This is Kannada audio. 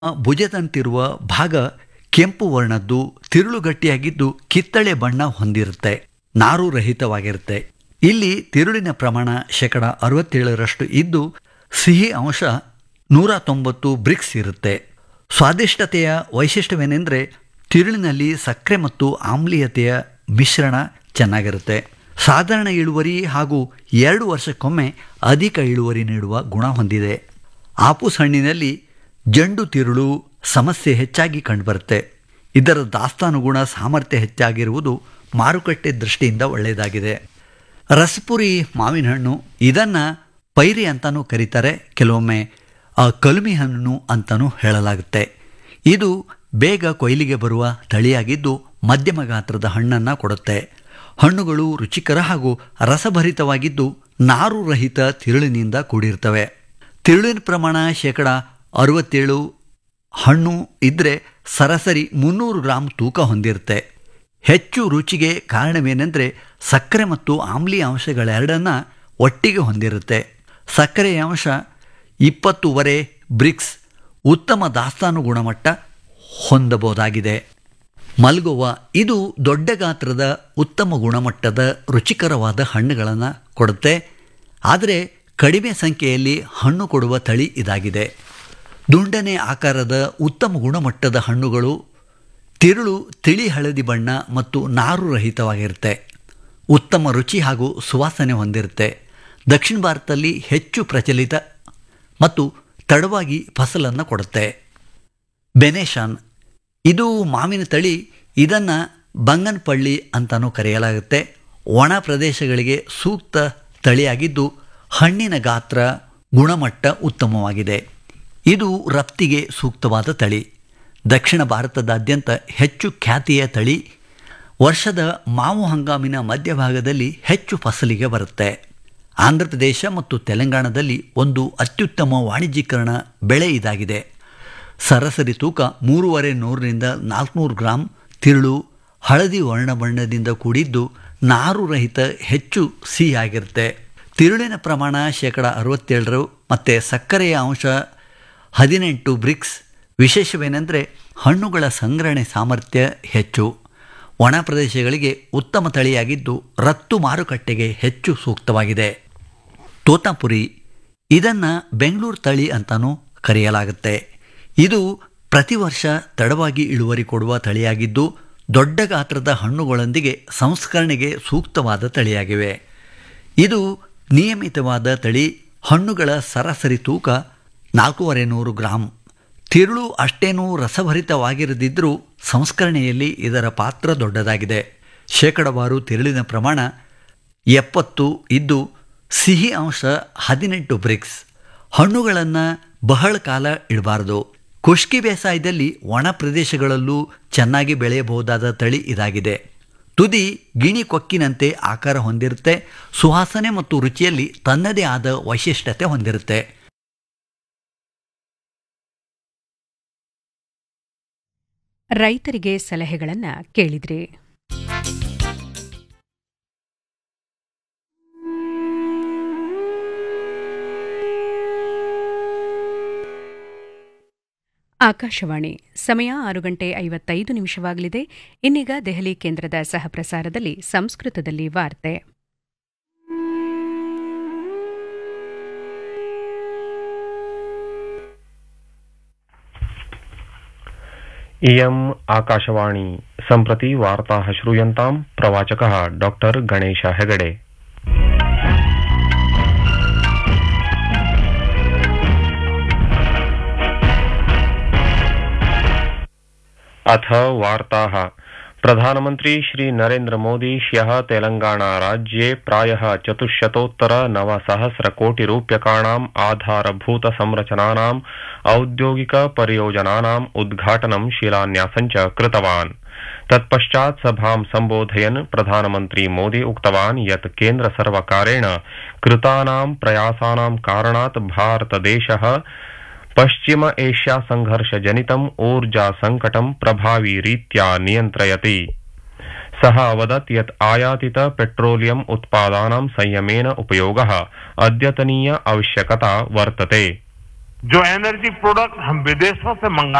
ಭುಜದಂತಿರುವ ಭಾಗ ಕೆಂಪು ವರ್ಣದ್ದು ತಿರುಳುಗಟ್ಟಿಯಾಗಿದ್ದು ಕಿತ್ತಳೆ ಬಣ್ಣ ಹೊಂದಿರುತ್ತೆ ನಾರು ರಹಿತವಾಗಿರುತ್ತೆ ಇಲ್ಲಿ ತಿರುಳಿನ ಪ್ರಮಾಣ ಶೇಕಡ ಅರವತ್ತೇಳರಷ್ಟು ಇದ್ದು ಸಿಹಿ ಅಂಶ ನೂರ ತೊಂಬತ್ತು ಬ್ರಿಕ್ಸ್ ಇರುತ್ತೆ ಸ್ವಾದಿಷ್ಟತೆಯ ವೈಶಿಷ್ಟ್ಯವೇನೆಂದರೆ ತಿರುಳಿನಲ್ಲಿ ಸಕ್ಕರೆ ಮತ್ತು ಆಮ್ಲೀಯತೆಯ ಮಿಶ್ರಣ ಚೆನ್ನಾಗಿರುತ್ತೆ ಸಾಧಾರಣ ಇಳುವರಿ ಹಾಗೂ ಎರಡು ವರ್ಷಕ್ಕೊಮ್ಮೆ ಅಧಿಕ ಇಳುವರಿ ನೀಡುವ ಗುಣ ಹೊಂದಿದೆ ಆಪೂಸ್ ಹಣ್ಣಿನಲ್ಲಿ ಜಂಡು ತಿರುಳು ಸಮಸ್ಯೆ ಹೆಚ್ಚಾಗಿ ಕಂಡುಬರುತ್ತೆ ಇದರ ದಾಸ್ತಾನು ಗುಣ ಸಾಮರ್ಥ್ಯ ಹೆಚ್ಚಾಗಿರುವುದು ಮಾರುಕಟ್ಟೆ ದೃಷ್ಟಿಯಿಂದ ಒಳ್ಳೆಯದಾಗಿದೆ ರಸಪುರಿ ಮಾವಿನ ಹಣ್ಣು ಇದನ್ನು ಪೈರಿ ಅಂತಲೂ ಕರೀತಾರೆ ಕೆಲವೊಮ್ಮೆ ಆ ಕಲುಮಿ ಹಣ್ಣು ಅಂತಲೂ ಹೇಳಲಾಗುತ್ತೆ ಇದು ಬೇಗ ಕೊಯ್ಲಿಗೆ ಬರುವ ತಳಿಯಾಗಿದ್ದು ಮಧ್ಯಮ ಗಾತ್ರದ ಹಣ್ಣನ್ನು ಕೊಡುತ್ತೆ ಹಣ್ಣುಗಳು ರುಚಿಕರ ಹಾಗೂ ರಸಭರಿತವಾಗಿದ್ದು ನಾರು ರಹಿತ ತಿರುಳಿನಿಂದ ಕೂಡಿರ್ತವೆ ತಿರುಳಿನ ಪ್ರಮಾಣ ಶೇಕಡ ಅರವತ್ತೇಳು ಹಣ್ಣು ಇದ್ದರೆ ಸರಾಸರಿ ಮುನ್ನೂರು ಗ್ರಾಂ ತೂಕ ಹೊಂದಿರುತ್ತೆ ಹೆಚ್ಚು ರುಚಿಗೆ ಕಾರಣವೇನೆಂದರೆ ಸಕ್ಕರೆ ಮತ್ತು ಆಮ್ಲೀಯ ಅಂಶಗಳೆರಡನ್ನ ಒಟ್ಟಿಗೆ ಹೊಂದಿರುತ್ತೆ ಸಕ್ಕರೆಯ ಅಂಶ ಇಪ್ಪತ್ತೂವರೆ ಬ್ರಿಕ್ಸ್ ಉತ್ತಮ ದಾಸ್ತಾನು ಗುಣಮಟ್ಟ ಹೊಂದಬಹುದಾಗಿದೆ ಮಲ್ಗೋವ ಇದು ದೊಡ್ಡ ಗಾತ್ರದ ಉತ್ತಮ ಗುಣಮಟ್ಟದ ರುಚಿಕರವಾದ ಹಣ್ಣುಗಳನ್ನು ಕೊಡುತ್ತೆ ಆದರೆ ಕಡಿಮೆ ಸಂಖ್ಯೆಯಲ್ಲಿ ಹಣ್ಣು ಕೊಡುವ ತಳಿ ಇದಾಗಿದೆ ದುಂಡನೆ ಆಕಾರದ ಉತ್ತಮ ಗುಣಮಟ್ಟದ ಹಣ್ಣುಗಳು ತಿರುಳು ತಿಳಿ ಹಳದಿ ಬಣ್ಣ ಮತ್ತು ನಾರು ರಹಿತವಾಗಿರುತ್ತೆ ಉತ್ತಮ ರುಚಿ ಹಾಗೂ ಸುವಾಸನೆ ಹೊಂದಿರುತ್ತೆ ದಕ್ಷಿಣ ಭಾರತದಲ್ಲಿ ಹೆಚ್ಚು ಪ್ರಚಲಿತ ಮತ್ತು ತಡವಾಗಿ ಫಸಲನ್ನು ಕೊಡುತ್ತೆ ಬೆನೇಶಾನ್ ಇದು ಮಾವಿನ ತಳಿ ಇದನ್ನು ಬಂಗನಪಳ್ಳಿ ಅಂತಲೂ ಕರೆಯಲಾಗುತ್ತೆ ಒಣ ಪ್ರದೇಶಗಳಿಗೆ ಸೂಕ್ತ ತಳಿಯಾಗಿದ್ದು ಹಣ್ಣಿನ ಗಾತ್ರ ಗುಣಮಟ್ಟ ಉತ್ತಮವಾಗಿದೆ ಇದು ರಫ್ತಿಗೆ ಸೂಕ್ತವಾದ ತಳಿ ದಕ್ಷಿಣ ಭಾರತದಾದ್ಯಂತ ಹೆಚ್ಚು ಖ್ಯಾತಿಯ ತಳಿ ವರ್ಷದ ಮಾವು ಹಂಗಾಮಿನ ಮಧ್ಯಭಾಗದಲ್ಲಿ ಹೆಚ್ಚು ಫಸಲಿಗೆ ಬರುತ್ತೆ ಆಂಧ್ರ ಪ್ರದೇಶ ಮತ್ತು ತೆಲಂಗಾಣದಲ್ಲಿ ಒಂದು ಅತ್ಯುತ್ತಮ ವಾಣಿಜ್ಯೀಕರಣ ಬೆಳೆ ಇದಾಗಿದೆ ಸರಾಸರಿ ತೂಕ ಮೂರುವರೆ ನೂರರಿಂದ ನಾಲ್ಕುನೂರು ಗ್ರಾಂ ತಿರುಳು ಹಳದಿ ವರ್ಣ ಬಣ್ಣದಿಂದ ಕೂಡಿದ್ದು ನಾರು ರಹಿತ ಹೆಚ್ಚು ಸಿಹಿಯಾಗಿರುತ್ತೆ ತಿರುಳಿನ ಪ್ರಮಾಣ ಶೇಕಡ ಅರವತ್ತೇಳರು ಮತ್ತು ಸಕ್ಕರೆಯ ಅಂಶ ಹದಿನೆಂಟು ಬ್ರಿಕ್ಸ್ ವಿಶೇಷವೇನೆಂದರೆ ಹಣ್ಣುಗಳ ಸಂಗ್ರಹಣೆ ಸಾಮರ್ಥ್ಯ ಹೆಚ್ಚು ಒಣ ಪ್ರದೇಶಗಳಿಗೆ ಉತ್ತಮ ತಳಿಯಾಗಿದ್ದು ರಫ್ತು ಮಾರುಕಟ್ಟೆಗೆ ಹೆಚ್ಚು ಸೂಕ್ತವಾಗಿದೆ ತೋತಾಪುರಿ ಇದನ್ನು ಬೆಂಗಳೂರು ತಳಿ ಅಂತಲೂ ಕರೆಯಲಾಗುತ್ತೆ ಇದು ಪ್ರತಿ ವರ್ಷ ತಡವಾಗಿ ಇಳುವರಿ ಕೊಡುವ ತಳಿಯಾಗಿದ್ದು ದೊಡ್ಡ ಗಾತ್ರದ ಹಣ್ಣುಗಳೊಂದಿಗೆ ಸಂಸ್ಕರಣೆಗೆ ಸೂಕ್ತವಾದ ತಳಿಯಾಗಿವೆ ಇದು ನಿಯಮಿತವಾದ ತಳಿ ಹಣ್ಣುಗಳ ಸರಾಸರಿ ತೂಕ ನಾಲ್ಕೂವರೆ ನೂರು ಗ್ರಾಂ ತಿರುಳು ಅಷ್ಟೇನೂ ರಸಭರಿತವಾಗಿರದಿದ್ದರೂ ಸಂಸ್ಕರಣೆಯಲ್ಲಿ ಇದರ ಪಾತ್ರ ದೊಡ್ಡದಾಗಿದೆ ಶೇಕಡವಾರು ತಿರುಳಿನ ಪ್ರಮಾಣ ಎಪ್ಪತ್ತು ಇದ್ದು ಸಿಹಿ ಅಂಶ ಹದಿನೆಂಟು ಬ್ರಿಕ್ಸ್ ಹಣ್ಣುಗಳನ್ನು ಬಹಳ ಕಾಲ ಇಡಬಾರದು ಖುಷ್ಕಿ ಬೇಸಾಯದಲ್ಲಿ ಒಣ ಪ್ರದೇಶಗಳಲ್ಲೂ ಚೆನ್ನಾಗಿ ಬೆಳೆಯಬಹುದಾದ ತಳಿ ಇದಾಗಿದೆ ತುದಿ ಗಿಣಿ ಕೊಕ್ಕಿನಂತೆ ಆಕಾರ ಹೊಂದಿರುತ್ತೆ ಸುವಾಸನೆ ಮತ್ತು ರುಚಿಯಲ್ಲಿ ತನ್ನದೇ ಆದ ವೈಶಿಷ್ಟ್ಯತೆ ಹೊಂದಿರುತ್ತೆ ರೈತರಿಗೆ ಸಲಹೆಗಳನ್ನ ಕೇಳಿದ್ರಿ ಆಕಾಶವಾಣಿ ಸಮಯ ಆರು ಗಂಟೆ ಐವತ್ತೈದು ನಿಮಿಷವಾಗಲಿದೆ ಇನ್ನೀಗ ದೆಹಲಿ ಕೇಂದ್ರದ ಸಹಪ್ರಸಾರದಲ್ಲಿ ಸಂಸ್ಕೃತದಲ್ಲಿ ವಾರ್ತೆ इयम् आकाशवाणी सम्प्रति वार्ताः श्रूयन्ताम् प्रवाचकः डॉक्टर गणेश हेगडे अथ वार्ताः प्रधानमन्त्री श्री नरेन्द्र मोदी ह्यः तेलंगाना राज्ये प्रायः चतुश्शतोत्तर नवसहस्रकोटिरूप्यकाणाम् आधारभूत संरचनानाम् औद्योगिक परियोजनानाम् उद्घाटनं शिलान्यासं च कृतवान् तत्पश्चात् सभां सम्बोधयन् प्रधानमन्त्री मोदी उक्तवान् यत् केन्द्रसर्वकारेण कृतानां प्रयासानां कारणात् भारतदेशः पश्चिम एष्या संघर्षजनितम् ऊर्जा संकटं प्रभाविरीत्या नियन्त्रयति सः अवदत् यत् आयातित पेट्रोलियम उत्पादानां संयमेन उपयोगः अद्यतनीय आवश्यकता वर्तते जो एनर्जी प्रोडक्ट हम विदेशों से मंगा